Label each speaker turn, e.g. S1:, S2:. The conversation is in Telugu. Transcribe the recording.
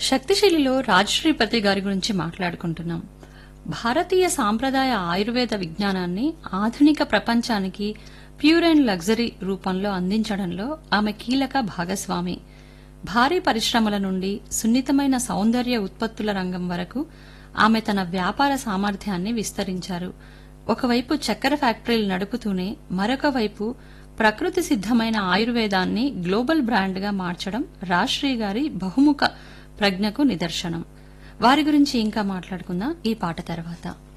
S1: శక్తిశైలిలో రాజశ్రీపతి గారి గురించి మాట్లాడుకుంటున్నాం భారతీయ సాంప్రదాయ ఆయుర్వేద విజ్ఞానాన్ని ఆధునిక ప్రపంచానికి ప్యూర్ అండ్ లగ్జరీ రూపంలో అందించడంలో ఆమె కీలక భాగస్వామి భారీ పరిశ్రమల నుండి సున్నితమైన సౌందర్య ఉత్పత్తుల రంగం వరకు ఆమె తన వ్యాపార సామర్థ్యాన్ని విస్తరించారు ఒకవైపు చక్కెర ఫ్యాక్టరీలు నడుపుతూనే మరొక వైపు ప్రకృతి సిద్ధమైన ఆయుర్వేదాన్ని గ్లోబల్ బ్రాండ్గా మార్చడం రాశ్రీ గారి బహుముఖ ప్రజ్ఞకు నిదర్శనం వారి గురించి ఇంకా మాట్లాడుకుందాం ఈ పాట తర్వాత